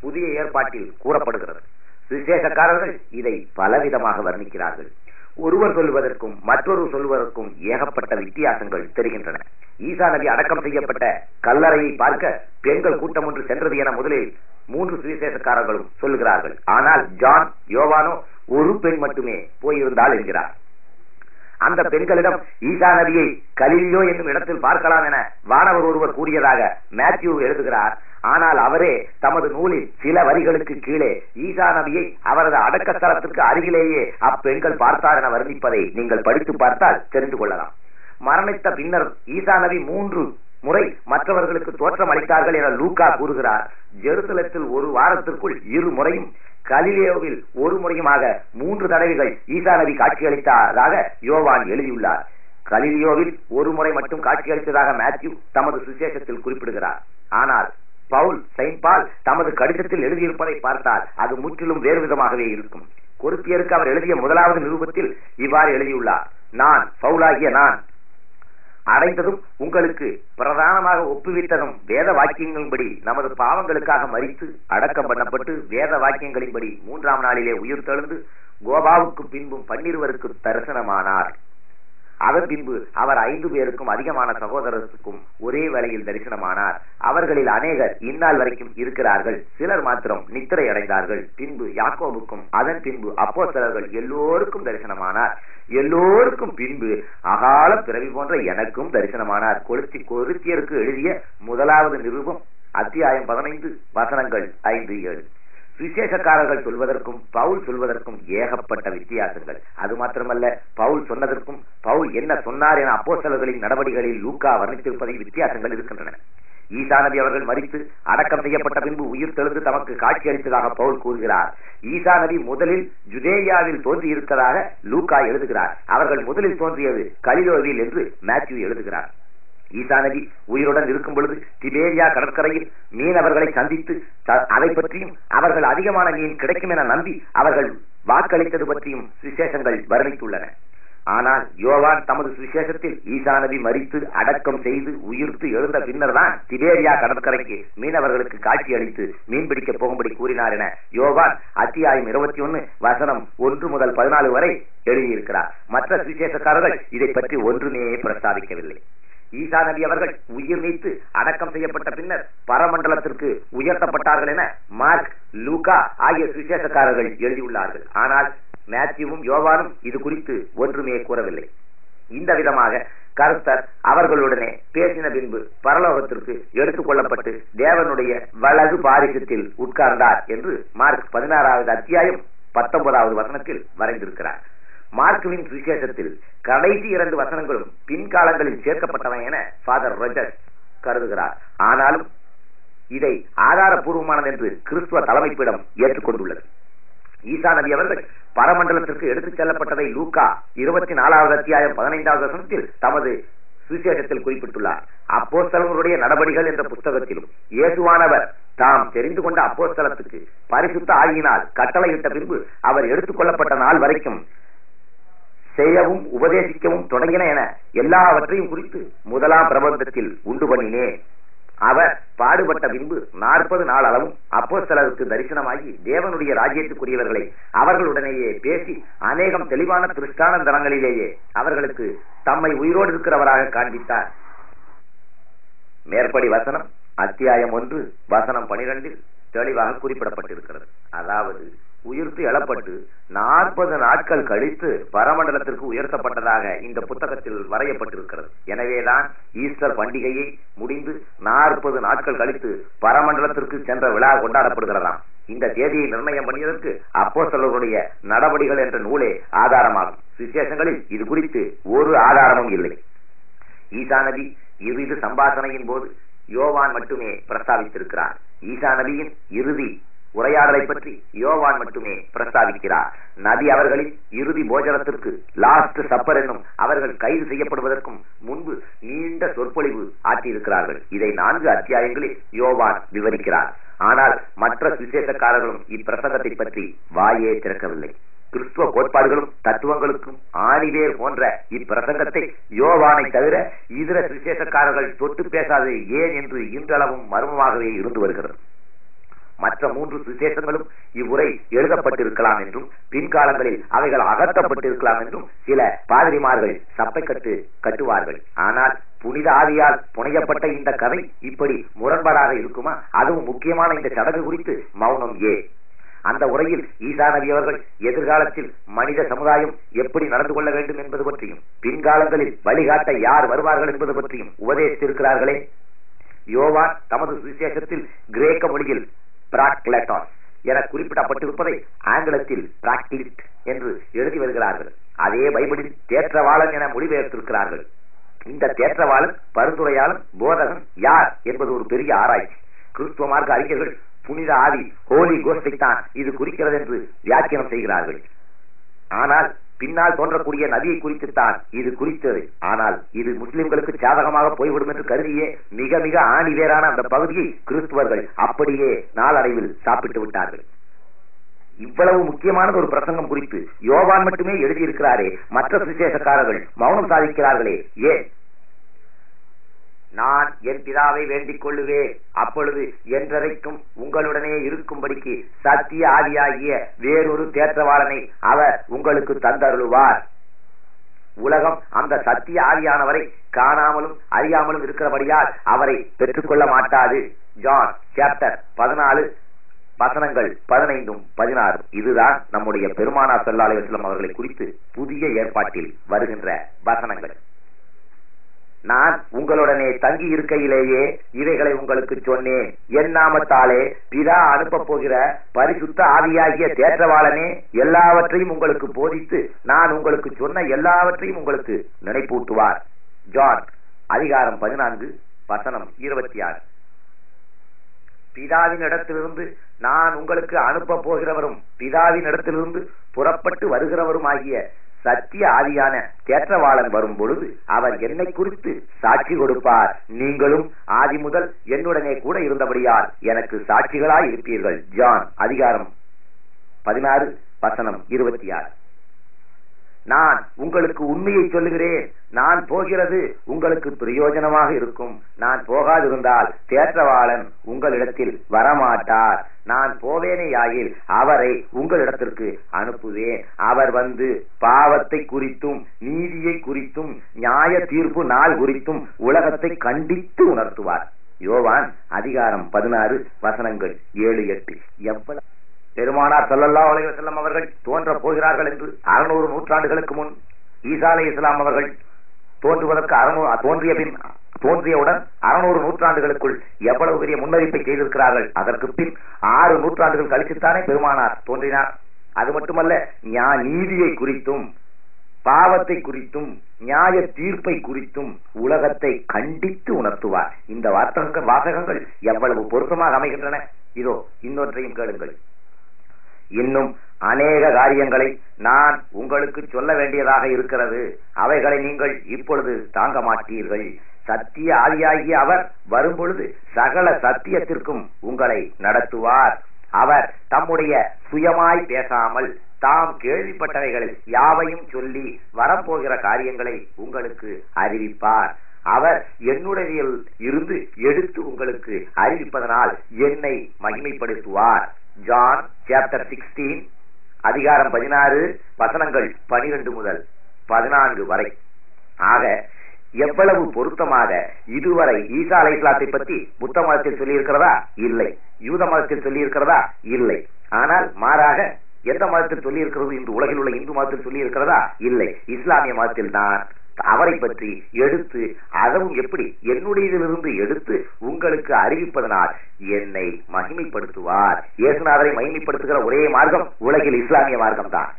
புதிய ஏற்பாட்டில் கூறப்படுகிறது சுவிசேஷக்காரர்கள் இதை பலவிதமாக வர்ணிக்கிறார்கள் ஒருவர் சொல்வதற்கும் மற்றொரு சொல்வதற்கும் ஏகப்பட்ட வித்தியாசங்கள் தெரிகின்றன ஈசா நபி அடக்கம் செய்யப்பட்ட கல்லறையை பார்க்க பெண்கள் கூட்டம் ஒன்று சென்றது என முதலில் மூன்று சுவிசேஷக்காரர்களும் சொல்லுகிறார்கள் ஆனால் ஜான் யோவானோ ஒரு பெண் மட்டுமே போயிருந்தாள் என்கிறார் அந்த பெண்களிடம் ஈசா நபியை கலிலியோ என்னும் இடத்தில் பார்க்கலாம் என வானவர் ஒருவர் கூறியதாக மேத்யூ எழுதுகிறார் ஆனால் அவரே தமது நூலில் சில வரிகளுக்கு கீழே ஈசா நபியை அவரது அடக்கஸ்தலத்திற்கு அருகிலேயே அப்பெண்கள் பார்த்தார் என வர்ணிப்பதை நீங்கள் படித்து பார்த்தால் தெரிந்து கொள்ளலாம் மரணித்த பின்னர் ஈசா நபி மூன்று முறை மற்றவர்களுக்கு தோற்றம் அளித்தார்கள் என லூக்கா கூறுகிறார் ஜெருசலத்தில் ஒரு வாரத்திற்குள் இரு முறையும் கலிலேயோவில் ஒரு முறையுமாக மூன்று தடவைகள் ஈசா நபி காட்சியளித்ததாக யோவான் எழுதியுள்ளார் கலிலியோவில் ஒரு முறை மட்டும் காட்சியளித்ததாக மேத்யூ தமது சுசேஷத்தில் குறிப்பிடுகிறார் ஆனால் பவுல் செயின்ட் பால் தமது கடிதத்தில் எழுதியிருப்பதை பார்த்தால் அது முற்றிலும் வேறு விதமாகவே இருக்கும் கொருத்தியருக்கு அவர் எழுதிய முதலாவது நிருபத்தில் இவ்வாறு எழுதியுள்ளார் நான் பவுலாகிய நான் அடைந்ததும் உங்களுக்கு பிரதானமாக ஒப்புவித்ததும் வேத வாக்கியங்களின்படி நமது பாவங்களுக்காக மறித்து அடக்கம் பண்ணப்பட்டு வேத வாக்கியங்களின்படி மூன்றாம் நாளிலே உயிர் தெழுந்து கோபாவுக்கு பின்பும் பன்னிருவருக்கு தரிசனமானார் அதன் பின்பு அவர் ஐந்து பேருக்கும் அதிகமான சகோதரருக்கும் ஒரே வேளையில் தரிசனமானார் அவர்களில் அநேகர் இந்நாள் வரைக்கும் இருக்கிறார்கள் சிலர் மாத்திரம் நித்திரை அடைந்தார்கள் பின்பு யாக்கோபுக்கும் அதன் பின்பு அப்போஸ்தலர்கள் எல்லோருக்கும் தரிசனமானார் எல்லோருக்கும் பின்பு அகால பிறவி போன்ற எனக்கும் தரிசனமானார் கொளுத்தி கொருத்தியருக்கு எழுதிய முதலாவது நிருபம் அத்தியாயம் பதினைந்து வசனங்கள் ஐந்து ஏழு சுவிசேஷக்காரர்கள் சொல்வதற்கும் பவுல் சொல்வதற்கும் ஏகப்பட்ட வித்தியாசங்கள் அது மாத்திரமல்ல பவுல் சொன்னதற்கும் பவுல் என்ன சொன்னார் என அப்போஸ்தலர்களின் நடவடிக்கைகளில் லூக்கா வர்ணித்திருப்பதில் வித்தியாசங்கள் இருக்கின்றன ஈசா நபி அவர்கள் மறித்து அடக்கம் செய்யப்பட்ட பின்பு உயிர் தெழுந்து தமக்கு காட்சி அளித்ததாக பவுல் கூறுகிறார் ஈசா நபி முதலில் ஜுதேயாவில் தோன்றி இருக்கிறதாக லூக்கா எழுதுகிறார் அவர்கள் முதலில் தோன்றியது கலிலோவில் என்று மேத்யூ எழுதுகிறார் ஈசா நபி உயிருடன் இருக்கும் பொழுது திபேரியா கடற்கரையில் மீனவர்களை சந்தித்து அதை பற்றியும் அவர்கள் அதிகமான மீன் கிடைக்கும் என நம்பி அவர்கள் வாக்களித்தது பற்றியும் சுவிசேஷங்கள் வர்ணித்துள்ளன ஆனால் யோவான் தமது சுவிசேஷத்தில் ஈசா நபி மறித்து அடக்கம் செய்து உயிர்த்து எழுந்த பின்னர் தான் திபேரியா கடற்கரைக்கு மீனவர்களுக்கு காட்சி அளித்து மீன்பிடிக்க போகும்படி கூறினார் என யோவான் அத்தியாயம் இருபத்தி ஒன்னு வசனம் ஒன்று முதல் பதினாலு வரை எழுதியிருக்கிறார் மற்ற சுவிசேஷக்காரர்கள் இதை பற்றி ஒன்றுமே பிரஸ்தாபிக்கவில்லை ஈசா நபி அவர்கள் உயிர் நீத்து அடக்கம் செய்யப்பட்ட பின்னர் பரமண்டலத்திற்கு உயர்த்தப்பட்டார்கள் என மார்க் லூகா ஆகிய சுவிசேஷக்காரர்கள் எழுதியுள்ளார்கள் ஆனால் மேத்யூவும் யோவானும் இது குறித்து ஒன்றுமே கூறவில்லை இந்த விதமாக கருத்தர் அவர்களுடனே பேசின பின்பு பரலோகத்திற்கு எடுத்துக் கொள்ளப்பட்டு தேவனுடைய வலது பாரிசத்தில் உட்கார்ந்தார் என்று மார்க் பதினாறாவது அத்தியாயம் பத்தொன்பதாவது வசனத்தில் வரைந்திருக்கிறார் மார்க்குவின் சுவிசேஷத்தில் கடைசி இரண்டு வசனங்களும் பின்காலங்களில் சேர்க்கப்பட்டவை என ஃபாதர் ரொஜர்ஸ் கருதுகிறார் ஆனாலும் இதை ஆதாரபூர்வமானது என்று கிறிஸ்துவ தலைமைப்பிடம் ஏற்றுக்கொண்டுள்ளது ஈசா நபி அவர்கள் பரமண்டலத்திற்கு எடுத்துச் செல்லப்பட்டதை லூக்கா இருபத்தி நாலாவது அத்தியாயம் பதினைந்தாவது வசனத்தில் தமது சுவிசேஷத்தில் குறிப்பிட்டுள்ளார் அப்போஸ்தலர்களுடைய நடவடிகள் என்ற புஸ்தகத்திலும் இயேசுவானவர் தாம் தெரிந்து கொண்ட அப்போஸ்தலத்துக்கு பரிசுத்த ஆகியினால் கட்டளையிட்ட பின்பு அவர் எடுத்துக் கொள்ளப்பட்ட நாள் வரைக்கும் செய்யவும் உபதேசிக்கவும் தொடங்கின என எல்லாவற்றையும் குறித்து முதலாம் பிரபந்தத்தில் உண்டு பண்ணினேன் அவர் பாடுபட்ட பின்பு நாற்பது நாள் அளவும் அப்போஸ்தலருக்கு தரிசனமாகி தேவனுடைய ராஜ்யத்துக்குரியவர்களை அவர்களுடனேயே பேசி அநேகம் தெளிவான திருஷ்டான தரங்களிலேயே அவர்களுக்கு தம்மை உயிரோடு இருக்கிறவராக காண்பித்தார் மேற்படி வசனம் அத்தியாயம் ஒன்று வசனம் பனிரெண்டில் தெளிவாக குறிப்பிடப்பட்டிருக்கிறது அதாவது உயிர்த்து எழப்பட்டு நாற்பது நாட்கள் கழித்து பரமண்டலத்திற்கு உயர்த்தப்பட்டதாக இந்த புத்தகத்தில் வரையப்பட்டிருக்கிறது எனவேதான் ஈஸ்டர் பண்டிகையை முடிந்து நாற்பது நாட்கள் கழித்து பரமண்டலத்திற்கு சென்ற விழா கொண்டாடப்படுகிறதாம் இந்த தேதியை நிர்ணயம் பண்ணியதற்கு அப்போஸ்தலர்களுடைய நடவடிகள் என்ற நூலே ஆதாரமாகும் விசேஷங்களில் இது குறித்து ஒரு ஆதாரமும் இல்லை ஈசா நபி இறுதி சம்பாஷணையின் போது யோவான் மட்டுமே பிரஸ்தாபித்திருக்கிறார் ஈசா நபியின் இறுதி உரையாடலை பற்றி யோவான் மட்டுமே பிரஸ்தாபிக்கிறார் நபி அவர்களின் இறுதி போஜனத்திற்கு லாஸ்ட் சப்பர் என்னும் அவர்கள் கைது செய்யப்படுவதற்கும் முன்பு நீண்ட சொற்பொழிவு ஆற்றியிருக்கிறார்கள் இதை நான்கு அத்தியாயங்களில் யோவான் விவரிக்கிறார் ஆனால் மற்ற சுவிசேஷக்காரர்களும் இப்பிரசங்கத்தை பற்றி வாயே திறக்கவில்லை கிறிஸ்துவ கோட்பாடுகளும் தத்துவங்களுக்கும் ஆணிவேர் போன்ற இப்பிரசங்கத்தை யோவானை தவிர இதர சுவிசேஷக்காரர்கள் தொட்டு பேசாதது ஏன் என்று இன்றளவும் மர்மமாகவே இருந்து வருகிறது மற்ற மூன்று சுவிசேஷங்களும் இவ்வுரை எழுதப்பட்டிருக்கலாம் என்றும் பின்காலங்களில் அவைகள் அகற்றப்பட்டிருக்கலாம் என்றும் சில பாதிரிமார்கள் சப்பை கட்டு கட்டுவார்கள் ஆனால் புனித ஆவியால் புனையப்பட்ட இந்த கதை இப்படி முரண்பாடாக இருக்குமா அதுவும் முக்கியமான இந்த சடங்கு குறித்து மௌனம் ஏ அந்த உரையில் ஈசா நபி அவர்கள் எதிர்காலத்தில் மனித சமுதாயம் எப்படி நடந்து கொள்ள வேண்டும் என்பது பற்றியும் பின்காலங்களில் வழிகாட்ட யார் வருவார்கள் என்பது பற்றியும் உபதேசித்திருக்கிறார்களே யோவான் தமது சுவிசேஷத்தில் கிரேக்க மொழியில் பிராக்லட்டாஸ் என குறிப்பிடப்பட்டிருப்பதை ஆங்கிலத்தில் பிராக்டிலிட் என்று எழுதி வருகிறார்கள் அதே பைபிளில் தேற்றவாளன் என மொழிபெயர்த்திருக்கிறார்கள் இந்த தேற்றவாளன் பரிந்துரையாளன் போதகன் யார் என்பது ஒரு பெரிய ஆராய்ச்சி கிறிஸ்துவ மார்க்க அறிஞர்கள் புனித ஆவி ஹோலி கோஸ்டை தான் இது குறிக்கிறது என்று வியாக்கியம் செய்கிறார்கள் ஆனால் பின்னால் தோன்றக்கூடிய நதியை குறித்துத்தான் இது குறித்தது ஆனால் இது முஸ்லிம்களுக்கு சாதகமாக போய்விடும் என்று கருதியே மிக மிக ஆணிவேரான அந்த பகுதியை கிறிஸ்துவர்கள் அப்படியே நாளடைவில் சாப்பிட்டு விட்டார்கள் இவ்வளவு முக்கியமானது ஒரு பிரசங்கம் குறித்து யோவான் மட்டுமே எழுதியிருக்கிறாரே மற்ற சுவிசேஷக்காரர்கள் மௌனம் சாதிக்கிறார்களே ஏன் நான் என் பிதாவை வேண்டிக் கொள்ளுவேன் அப்பொழுது என்றரைக்கும் உங்களுடனே இருக்கும்படிக்கு சத்திய ஆதியாகிய வேறொரு தேற்றவாளனை அவர் உங்களுக்கு தந்தருளுவார் உலகம் அந்த சத்திய ஆவியானவரை காணாமலும் அறியாமலும் இருக்கிறபடியால் அவரை பெற்றுக்கொள்ள மாட்டாது ஜான் சாப்டர் பதினாலு வசனங்கள் பதினைந்தும் பதினாறும் இதுதான் நம்முடைய பெருமானா சல்லா அலிவசலம் அவர்களை குறித்து புதிய ஏற்பாட்டில் வருகின்ற வசனங்கள் நான் உங்களுடனே தங்கி இருக்கையிலேயே இவைகளை உங்களுக்கு சொன்னேன் என் நாமத்தாலே பிதா அனுப்ப போகிற பரிசுத்த ஆவியாகிய தேற்றவாளனே எல்லாவற்றையும் உங்களுக்கு போதித்து நான் உங்களுக்கு சொன்ன எல்லாவற்றையும் உங்களுக்கு நினைப்பூட்டுவார் ஜான் அதிகாரம் பதினான்கு வசனம் இருபத்தி ஆறு பிதாவின் இடத்திலிருந்து நான் உங்களுக்கு அனுப்ப போகிறவரும் பிதாவின் இடத்திலிருந்து புறப்பட்டு வருகிறவரும் ஆகிய சத்திய ஆதியான தேற்றவாளன் வரும் பொழுது அவர் என்னை குறித்து சாட்சி கொடுப்பார் நீங்களும் ஆதி முதல் என்னுடனே கூட இருந்தபடியால் எனக்கு சாட்சிகளாய் இருப்பீர்கள் ஜான் அதிகாரம் பதினாறு வசனம் இருபத்தி ஆறு நான் உங்களுக்கு உண்மையை சொல்லுகிறேன் நான் போகிறது உங்களுக்கு பிரயோஜனமாக இருக்கும் நான் போகாதிருந்தால் தேற்றவாளன் உங்களிடத்தில் வரமாட்டார் நான் போவேனேயாயில் அவரை உங்களிடத்திற்கு அனுப்புவேன் அவர் வந்து பாவத்தை குறித்தும் நீதியை குறித்தும் நியாய தீர்ப்பு நாள் குறித்தும் உலகத்தை கண்டித்து உணர்த்துவார் யோவான் அதிகாரம் பதினாறு வசனங்கள் ஏழு எட்டு எவ்வளவு பெருமானார் சல்லல்லா அலைஹி வஸல்லம் அவர்கள் தோன்ற போகிறார்கள் என்று அறுநூறு நூற்றாண்டுகளுக்கு முன் ஈசா அலை இஸ்லாம் அவர்கள் தோன்றுவதற்கு அறுநூறு தோன்றிய பின் தோன்றியவுடன் அறுநூறு நூற்றாண்டுகளுக்குள் எவ்வளவு பெரிய முன்னறிப்பை செய்திருக்கிறார்கள் அதற்கு பின் ஆறு நூற்றாண்டுகள் கழித்துத்தானே பெருமானார் தோன்றினார் அது மட்டுமல்ல ஞா நீதியை குறித்தும் பாவத்தை குறித்தும் நியாய தீர்ப்பை குறித்தும் உலகத்தை கண்டித்து உணர்த்துவார் இந்த வார்த்தகங்கள் வாசகங்கள் எவ்வளவு பொருத்தமாக அமைகின்றன இதோ இன்னொன்றையும் கேளுங்கள் இன்னும் அநேக காரியங்களை நான் உங்களுக்கு சொல்ல வேண்டியதாக இருக்கிறது அவைகளை நீங்கள் இப்பொழுது தாங்க மாட்டீர்கள் சத்திய ஆதியாகிய அவர் வரும்பொழுது சகல சத்தியத்திற்கும் உங்களை நடத்துவார் அவர் தம்முடைய சுயமாய் பேசாமல் தாம் கேள்விப்பட்டவைகளில் யாவையும் சொல்லி வரப்போகிற காரியங்களை உங்களுக்கு அறிவிப்பார் அவர் என்னுடைய இருந்து எடுத்து உங்களுக்கு அறிவிப்பதனால் என்னை மகிமைப்படுத்துவார் ஜான் சாப்டர் சிக்ஸ்டீன் அதிகாரம் பதினாறு வசனங்கள் பனிரெண்டு முதல் பதினான்கு வரை ஆக எவ்வளவு பொருத்தமாக இதுவரை ஈசா அலை இஸ்லாத்தை பற்றி புத்த மதத்தில் சொல்லி இருக்கிறதா இல்லை யூத மதத்தில் சொல்லி இருக்கிறதா இல்லை ஆனால் மாறாக எந்த மதத்தில் சொல்லி இருக்கிறது இன்று உலகில் உள்ள இந்து மதத்தில் சொல்லி இருக்கிறதா இல்லை இஸ்லாமிய மதத்தில் தான் அவரை பற்றி எடுத்து அதுவும் எப்படி என்னுடையதிலிருந்து எடுத்து உங்களுக்கு அறிவிப்பதனால் என்னை மகிமைப்படுத்துவார் இயேசுநாதரை மகிமைப்படுத்துகிற ஒரே மார்க்கம் உலகில் இஸ்லாமிய மார்க்கம் தான்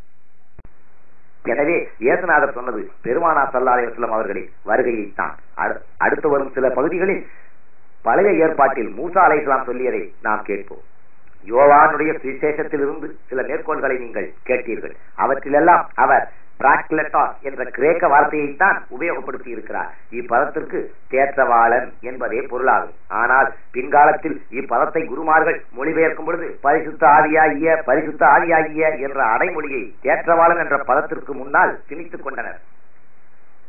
எனவே இயேசுநாதர் சொன்னது பெருமானா சல்லா அலிவஸ்லம் அவர்களின் வருகையைத்தான் அடுத்து வரும் சில பகுதிகளில் பழைய ஏற்பாட்டில் மூசா அலை இஸ்லாம் சொல்லியதை நாம் கேட்போம் யோவானுடைய சுவிசேஷத்திலிருந்து சில மேற்கோள்களை நீங்கள் கேட்டீர்கள் அவற்றிலெல்லாம் அவர் பிராக்லட்டாஸ் என்ற கிரேக்க வார்த்தையைத்தான் உபயோகப்படுத்தி இருக்கிறார் இப்பதத்திற்கு தேற்றவாளன் என்பதே பொருளாகும் ஆனால் பின்காலத்தில் இப்பதத்தை குருமார்கள் மொழிபெயர்க்கும் பொழுது பரிசுத்த ஆதியாகிய பரிசுத்த ஆதியாகிய என்ற அடைமொழியை தேற்றவாளன் என்ற பதத்திற்கு முன்னால் திணித்துக் கொண்டனர்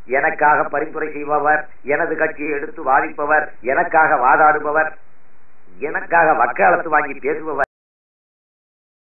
எனக்காக பரிந்துரை செய்பவர் எனது கட்சியை எடுத்து வாதிப்பவர் எனக்காக வாதாடுபவர் எனக்காக வக்காலத்து வாங்கி பேசுபவர்